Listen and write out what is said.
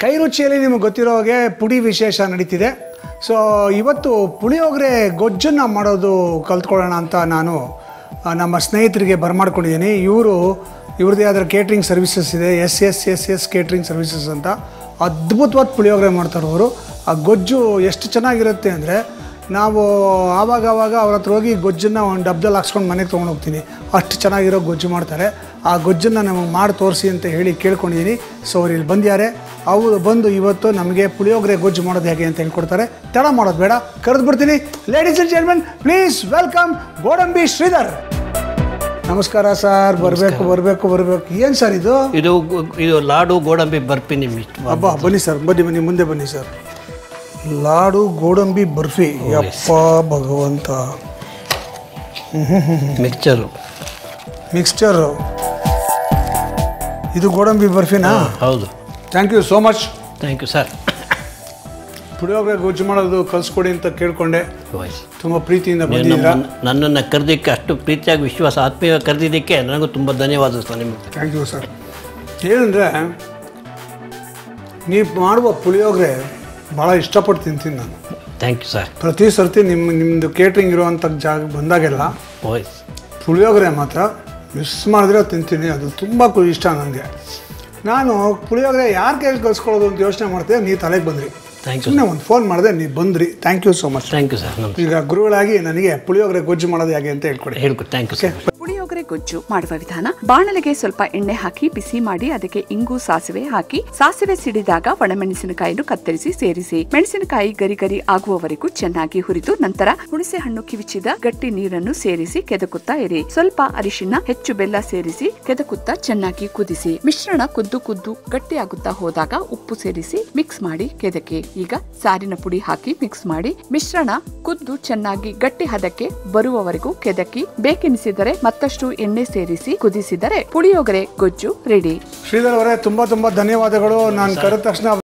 ಕೈ ರುಚಿಯಲ್ಲಿ ನಿಮಗೆ ಗೊತ್ತಿರೋ ಹಾಗೆ ಪುಡಿ ವಿಶೇಷ ನಡೀತಿದೆ ಸೊ ಇವತ್ತು ಪುಳಿಯೋಗರೆ ಗೊಜ್ಜನ್ನು ಮಾಡೋದು ಕಲ್ತ್ಕೊಳ್ಳೋಣ ಅಂತ ನಾನು ಆ, ನಮ್ಮ ಸ್ನೇಹಿತರಿಗೆ ಬರಮಾಡ್ಕೊಂಡಿದ್ದೀನಿ ಇವರು ಇವ್ರದ್ದೇ ಆದ ಕೇಟ್ರಿಂಗ್ ಸರ್ವಿಸಸ್ ಇದೆ S S S S catering services ಅಂತ ಅದ್ಭುತವಾದ ಪುಳಿಯೋಗರೆ ಮಾಡ್ತಾರೆ ಅವರು ಆ ಗೊಜ್ಜು ಎಷ್ಟು ಚೆನ್ನಾಗಿರುತ್ತೆ ಅಂದರೆ ನಾವು ಆವಾಗ ಆವಾಗ ಅವ್ರ ಹತ್ರ ಹೋಗಿ ಗೊಜ್ಜನ್ನು ಒಂದು ಡಬ್ದಲ್ಲಿ ಹಾಕ್ಸ್ಕೊಂಡು ಮನೆಗೆ ತೊಗೊಂಡು ಹೋಗ್ತೀನಿ ಅಷ್ಟು ಚೆನ್ನಾಗಿರೋ ಗೊಜ್ಜು ಮಾಡ್ತಾರೆ ಆ ಗೊಜ್ಜನ್ನು ನಮಗೆ ಮಾಡಿ ತೋರಿಸಿ ಅಂತ ಹೇಳಿ ಕೇಳ್ಕೊಂಡಿದ್ದೀನಿ ಸೊ ಅವ್ರು ಇಲ್ಲಿ ಬಂದ್ಯಾರೆ ಅವರು ಬಂದು ಇವತ್ತು ನಮಗೆ ಪುಳಿಯೋಗರೆ ಗೊಜ್ಜು ಮಾಡೋದು ಹೇಗೆ ಅಂತ ಹೇಳ್ಕೊಡ್ತಾರೆ ತಡ ಮಾಡೋದು ಬೇಡ ಕರೆದು ಬಿಡ್ತೀನಿ ladies and gentlemen please welcome Godambi Shridhar ನಮಸ್ಕಾರ ಸರ್ ಬರಬೇಕು ಬರಬೇಕು ಬರಬೇಕು ಏನು ಸರ್ ಇದು ಇದು ಗು- ಇದು ಲಾಡು ಗೋಡಂಬಿ ಬರ್ಫಿ ನಿಮ್ಮ ಇಷ್ಟ ಅಬ್ಬಾ ಬನ್ನಿ ಸರ್ ಬನ್ನಿ ಬನ್ನಿ ಮುಂದೆ ಬನ್ನಿ ಸರ್ ಲಾಡು ಗೋಡಂಬಿ ಬರ್ಫಿ ಯಪ್ಪ ಭಗವಂತ ಮಿಕ್ಚರು ಮಿಕ್ಸ್ಚರು ಇದು ಗೋಡಂಬಿ ಬರ್ಫಿನಾ ಹೌದು thank you so much thank you sir ಪುಳಿಯೋಗರೆ ಗೊಜ್ಜು ಮಾಡೋದು ಕಲಿಸ್ಕೊಡಿ ಅಂತ ಕೇಳ್ಕೊಂಡೆ ವಾಯ್ಸ್ ತುಂಬ ಪ್ರೀತಿಯಿಂದ ನೀವು ಬಂದಿದ್ದೀರಾ ನಮ್ಮ ನನ್ನನ್ನು ಕರೆದಿಕ್ಕೆ ಅಷ್ಟು ಪ್ರೀತಿಯಾಗಿ ವಿಶ್ವಾಸ ಆತ್ಮೀಯ ಕರೆದಿದ್ದಕ್ಕೆ ನನಗೂ ತುಂಬ ಧನ್ಯವಾದ ಸರ್ ನಿಮಗೆ ಥ್ಯಾಂಕ್ ಯು ಸರ್ ಏನಂದರೆ ನೀವು ಮಾಡುವ ಪುಳಿಯೋಗರೆ ಭಾಳ ಇಷ್ಟಪಟ್ಟು ತಿಂತೀನಿ ನಾನು ಥ್ಯಾಂಕ್ ಯು ಸರ್ ಪ್ರತಿ ಸರ್ತಿ ನಿಮ್ಮ ನಿಮ್ಮದು ಕೇಟ್ರಿಂಗ್ ಇರುವಂಥ ಜಾಗ ಬಂದಾಗೆಲ್ಲ ವಾಯ್ಸ್ ಪುಳಿಯೋಗರೆ ಮಾತ್ರ ಮಿಸ್ ಮಾಡಿದ್ರೆ ತಿಂತೀನಿ ಅದು ತುಂಬ ಕು- ಇಷ್ಟ ನನಗೆ ನಾನು ಪುಳಿಯೋಗರೆ ಯಾರ ಕೈಯಲ್ಲಿ ಕಲ್ಸ್ಕೊಳ್ಳೋದು ಅಂತ ಯೋಚನೆ ಮಾಡ್ತಿದ್ದೆ ನೀವು ತಲೆಗೆ ಬಂದ್ರಿ ಥ್ಯಾಂಕ್ ಯು ಸುಮ್ಮನೆ ಒಂದು ಫೋನ್ ಮಾಡಿದೆ ನೀವು ಬಂದ್ರಿ thank you so much thank you sir ನಮಸ್ತೆ ಈಗ ಗುರುಗಳಾಗಿ ನನಗೆ ಪುಳಿಯೋಗರೆ ಗೊಜ್ಜು ಮಾಡೋದು ಹೇಗೆ ಅಂತ ಹೇಳ್ಕೊಡಿ ಹೇಳ್ಕೊಡಿ ಥ್ಯಾಂಕ್ ಯು ಸರ್ ಪುಳಿಯೋಗರೆ ಗೊಜ್ಜು ಮಾಡುವ ವಿಧಾನ ಬಾಣಲೆಗೆ ಸ್ವಲ್ಪ ಎಣ್ಣೆ ಹಾಕಿ ಬಿಸಿ ಮಾಡಿ ಅದಕ್ಕೆ ಇಂಗು ಸಾಸಿವೆ ಹಾಕಿ ಸಾಸಿವೆ ಸಿಡಿದಾಗ ಒಣಮೆಣಸಿನಕಾಯಿಯನ್ನು ಕತ್ತರಿಸಿ ಸೇರಿಸಿ ಮೆಣಸಿನಕಾಯಿ ಗರಿ ಗರಿ ಆಗುವವರೆಗೂ ಚೆನ್ನಾಗಿ ಹುರಿದು ನಂತರ ಹುಣಸೆ ಹಣ್ಣು ಕಿವಿಚಿದ ಗಟ್ಟಿ ನೀರನ್ನು ಸೇರಿಸಿ ಕೆದಕುತ್ತಾ ಇರಿ ಸ್ವಲ್ಪ ಅರಿಶಿನ ಹೆಚ್ಚು ಬೆಲ್ಲ ಸೇರಿಸಿ ಕೆದಕುತ್ತಾ ಚೆನ್ನಾಗಿ ಕುದಿಸಿ ಮಿಶ್ರಣ ಕುದ್ದು ಕುದ್ದು ಗಟ್ಟಿಯಾಗುತ್ತಾ ಹೋದಾಗ ಉಪ್ಪು ಸೇರಿಸಿ ಮಿಕ್ಸ್ ಮಾಡಿ ಕೆದಕಿ ಈಗ ಸಾರಿನ ಪುಡಿ ಹಾಕಿ ಮಿಕ್ಸ್ ಮಾಡಿ ಮಿಶ್ರಣ ಕುದ್ದು ಚೆನ್ನಾಗಿ ಗಟ್ಟಿ ಹದಕ್ಕೆ ಬರುವವರೆಗೂ ಕೆದಕಿ ಬೇಕೆನಿಸಿದರೆ ಮತ್ತಷ್ಟು ಎಣ್ಣೆ ಸೇರಿಸಿ ಕುದಿಸಿದರೆ ಪುಳಿಯೋಗರೆ ಗೊಜ್ಜು ರೆಡಿ ಶ್ರೀಧರ್ ಅವರೇ ತುಂಬ ತುಂಬ ಧನ್ಯವಾದಗಳು ನಾನು ಕರೆದ ತಕ್ಷಣ